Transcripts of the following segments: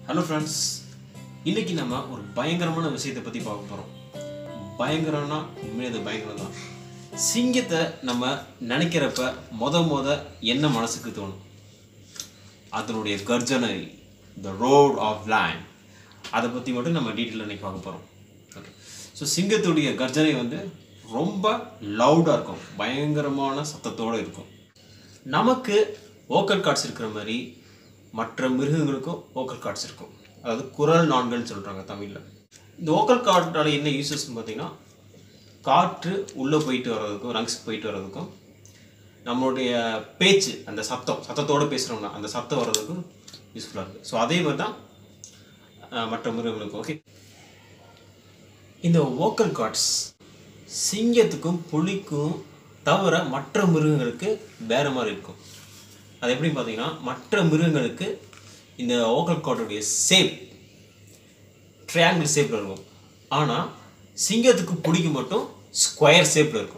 hello friends இன்னைக்கு நம்ம ஒரு பயங்கரமான விஷயத்தை பற்றி பார்க்க போகிறோம் பயங்கரம்னா உண்மையாக அது பயங்கரம் தான் சிங்கத்தை நம்ம நினைக்கிறப்ப மொத மொத என்ன மனசுக்கு தோணும் அதனுடைய கர்ஜனை த ரோட் ஆஃப் லேண்ட் அதை பற்றி மட்டும் நம்ம டீட்டெயில் இன்னைக்கு பார்க்க போகிறோம் ஓகே ஸோ சிங்கத்துடைய கர்ஜனை வந்து ரொம்ப லவுடாக இருக்கும் பயங்கரமான சத்தத்தோடு இருக்கும் நமக்கு ஓக்கல் கார்ட்ஸ் இருக்கிற மாதிரி மற்ற மிருகங்களுக்கும் ஓக்கல் கார்ட்ஸ் இருக்கும் அதாவது குரல் நான்கள்னு சொல்கிறாங்க தமிழில் இந்த ஓக்கல் கார்டால என்ன யூசஸ்ன்னு பார்த்தீங்கன்னா காற்று உள்ளே போயிட்டு வர்றதுக்கும் லங்ஸ்க்கு போயிட்டு வர்றதுக்கும் நம்மளுடைய பேச்சு அந்த சத்தம் சத்தத்தோடு பேசுகிறோம்னா அந்த சத்தம் வர்றதுக்கும் யூஸ்ஃபுல்லாக இருக்குது ஸோ அதே மாதிரி தான் அஹ், மற்ற மிருகங்களுக்கும் ஓகே இந்த வோக்கல் கார்ட்ஸ் சிங்கத்துக்கும் புலிக்கும் தவிர மற்ற மிருகங்களுக்கு வேற மாதிரி இருக்கும் அது எப்படின்னு பார்த்தீங்கன்னா மற்ற மிருகங்களுக்கு இந்த வோக்கல் கார்டுடைய ஷேப் ட்ரையாங்கிள் ஷேப்பில் இருக்கும் ஆனால் சிங்கத்துக்கு புலிக்கு மட்டும் ஸ்கொயர் ஷேப்பில் இருக்கும்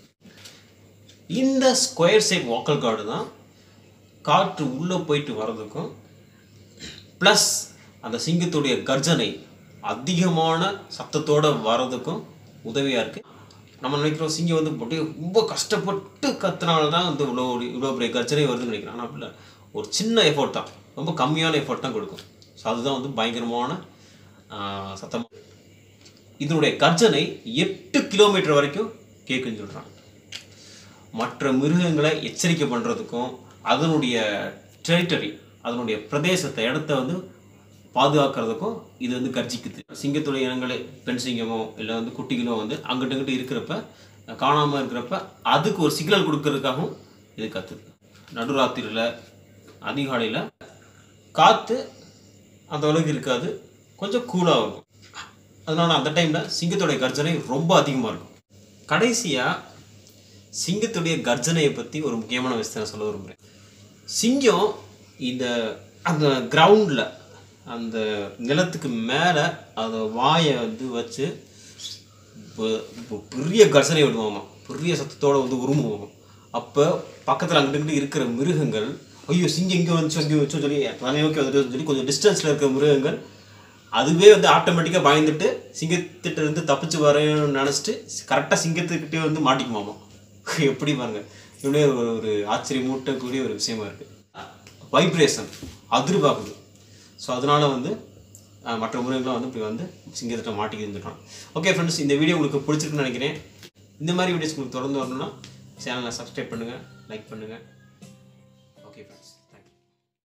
இந்த ஸ்கொயர் ஷேப் வோக்கல் கார்டு தான் காற்று உள்ளே போயிட்டு வர்றதுக்கும் ப்ளஸ் அந்த சிங்கத்துடைய கர்ஜனை அதிகமான சத்தத்தோட வர்றதுக்கும் உதவியாக இருக்குது நம்ம நினைக்கிறோம் சிங்கம் வந்து அப்படியே ரொம்ப கஷ்டப்பட்டு கத்துனால தான் வந்து இவ்வளோ இவ்வளோ பெரிய கர்ஜனை வருதுன்னு நினைக்கிறேன் ஆனால் அப்படி இல்லை ஒரு சின்ன எஃபோர்ட் தான் ரொம்ப கம்மியான எஃபோர்ட் தான் கொடுக்கும் ஸோ அதுதான் வந்து பயங்கரமான ஆஹ், சத்தம் இதனுடைய கர்ஜனை எட்டு கிலோமீட்டர் வரைக்கும் கேட்குன்னு சொல்கிறாங்க மற்ற மிருகங்களை எச்சரிக்கை பண்ணுறதுக்கும் அதனுடைய டெரிட்டரி அதனுடைய பிரதேசத்தை இடத்த வந்து பாதுகாக்கிறதுக்கும் இது வந்து கர்ஜிக்குது சிங்கத்துடைய இனங்களே பெண் சிங்கமோ இல்லை வந்து குட்டிகளோ வந்து அங்கிட்ட இங்கிட்ட இருக்கிறப்ப காணாமல் இருக்கிறப்ப அதுக்கு ஒரு சிக்னல் கொடுக்கறதுக்காகவும் இது கத்துது நடுராத்திரியில் அதிகாலையில் காற்று அந்த அளவுக்கு இருக்காது கொஞ்சம் கூலாக இருக்கும் அதனால அந்த டைமில் சிங்கத்தோடைய கர்ஜனை ரொம்ப அதிகமாக இருக்கும் கடைசியாக சிங்கத்துடைய கர்ஜனையை பற்றி ஒரு முக்கியமான விஷயத்தை நான் சொல்ல விரும்புகிறேன் சிங்கம் இந்த அந்த கிரவுண்டில் அந்த நிலத்துக்கு மேலே அந்த வாயை வந்து வச்சு ப- ப- பெரிய கர்ஜனை விடுவாமா பெரிய சத்தத்தோடு வந்து உருமுவாமா அப்போ பக்கத்தில் அங்கிட்டு இருக்கிற மிருகங்கள் ஐயோ சிங்கம் இங்கே வந்துச்சு இங்கே வந்துச்சு சொல்லி தலை நோக்கி வந்துட்டு சொல்லி கொஞ்சம் டிஸ்டன்ஸில் இருக்கிற மிருகங்கள் அதுவே வந்து ஆட்டோமேட்டிக்காக பயந்துட்டு சிங்கத்திட்ட இருந்து தப்பிச்சு வரணும்னு நினச்சிட்டு கரெக்டாக சிங்கத்துக்கிட்டே வந்து மாட்டிக்குமாமா எப்படி பாருங்க இவ்வளோ ஒரு ஒரு ஆச்சரியமூட்டக்கூடிய ஒரு விஷயமா இருக்குது வைப்ரேஷன் அதிர் பார்க்குது ஸோ அதனால வந்து அஹ், மற்ற மிருகங்களாம் வந்து இப்படி வந்து சிங்கத்திட்ட மாட்டிக்கிதுன்னு சொல்கிறாங்க ஓகே ஃப்ரெண்ட்ஸ் இந்த வீடியோ உங்களுக்கு பிடிச்சிருக்குன்னு நினைக்கிறேன் இந்த மாதிரி வீடியோஸ் உங்களுக்கு தொடர்ந்து வரணும்னா சேனலை சப்ஸ்கிரைப் பண்ணுங்கள் லைக் பண்ணுங்கள்